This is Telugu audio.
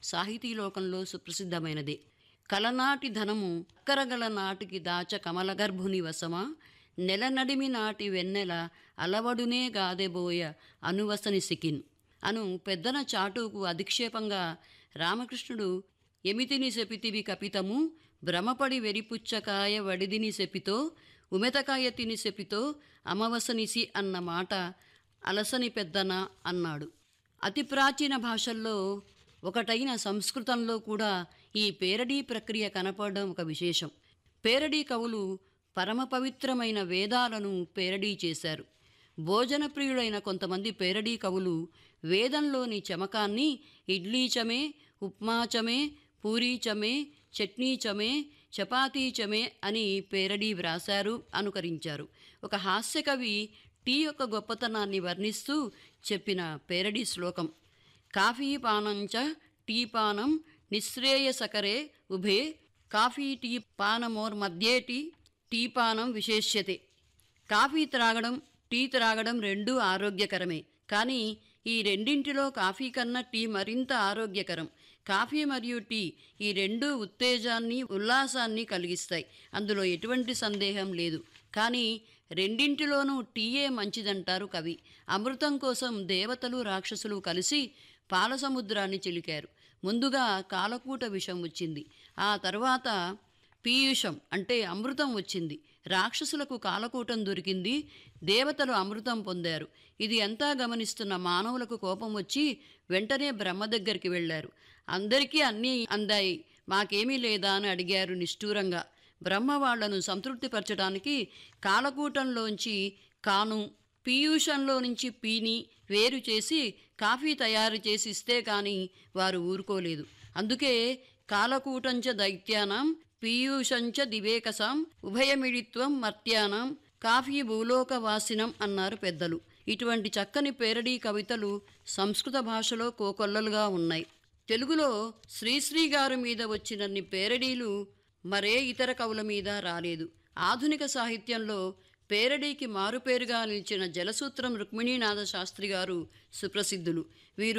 సాహితీ లోకంలో సుప్రసిద్ధమైనదే కలనాటి ధనము అక్కరగల నాటికి దాచ కమలగర్భుని వశమా నెల నడిమి నాటి వెన్నెల అలవడునే గాదెబోయ అనువసని సికిన్ అను పెద్దన చాటుకు అధిక్షేపంగా రామకృష్ణుడు ఎమితిని సెపితివి కపితము భ్రమపడి వెరిపుచ్చకాయ వడిదిని సెపితో ఉమెతకాయ తిని సెపితో అమవసనిసి అన్న మాట అలసని పెద్దన అన్నాడు అతి ప్రాచీన భాషల్లో ఒకటైన సంస్కృతంలో కూడా ఈ పేరడీ ప్రక్రియ కనపడడం ఒక విశేషం పేరడీ కవులు పరమ పవిత్రమైన వేదాలను పేరడీ చేశారు భోజన ప్రియుడైన కొంతమంది పేరడీ కవులు వేదంలోని చమకాన్ని ఇడ్లీచమే ఉప్మాచమే పూరీచమే చట్నీచమే చపాతీచమే అని పేరడీ వ్రాశారు అనుకరించారు ఒక హాస్యకవి టీ యొక్క గొప్పతనాన్ని వర్ణిస్తూ చెప్పిన పేరడీ శ్లోకం కాఫీ పానంచ టీ పానం నిశ్రేయసకరే ఉభే కాఫీ టీ పానమోర్ మధ్యేటి టీ పానం విశేష్యతే కాఫీ త్రాగడం టీ త్రాగడం రెండూ ఆరోగ్యకరమే కానీ ఈ రెండింటిలో కాఫీ కన్నా టీ మరింత ఆరోగ్యకరం కాఫీ మరియు టీ ఈ రెండు ఉత్తేజాన్ని ఉల్లాసాన్ని కలిగిస్తాయి అందులో ఎటువంటి సందేహం లేదు కానీ రెండింటిలోనూ టీయే మంచిదంటారు కవి అమృతం కోసం దేవతలు రాక్షసులు కలిసి పాల సముద్రాన్ని చిలికారు ముందుగా కాలకూట విషం వచ్చింది ఆ తర్వాత పీయూషం అంటే అమృతం వచ్చింది రాక్షసులకు కాలకూటం దొరికింది దేవతలు అమృతం పొందారు ఇది ఎంతా గమనిస్తున్న మానవులకు కోపం వచ్చి వెంటనే బ్రహ్మ దగ్గరికి వెళ్ళారు అందరికీ అన్నీ అందాయి మాకేమీ లేదా అని అడిగారు నిష్ఠూరంగా బ్రహ్మ వాళ్లను సంతృప్తిపరచడానికి కాలకూటంలోంచి కాను పీయూషంలో నుంచి పీని వేరు చేసి కాఫీ తయారు చేసి ఇస్తే కానీ వారు ఊరుకోలేదు అందుకే కాలకూటంచ దైత్యానాం పీయూషంచ దివేకసాం ఉభయమిడిత్వం మర్త్యానాం కాఫీ భూలోకవాసినం అన్నారు పెద్దలు ఇటువంటి చక్కని పేరడీ కవితలు సంస్కృత భాషలో కోకొల్లలుగా ఉన్నాయి తెలుగులో శ్రీశ్రీ గారి మీద వచ్చినన్ని పేరడీలు మరే ఇతర కవుల మీద రాలేదు ఆధునిక సాహిత్యంలో పేరడీకి మారుపేరుగా నిలిచిన జలసూత్రం రుక్మిణీనాథ శాస్త్రి గారు సుప్రసిద్ధులు వీరు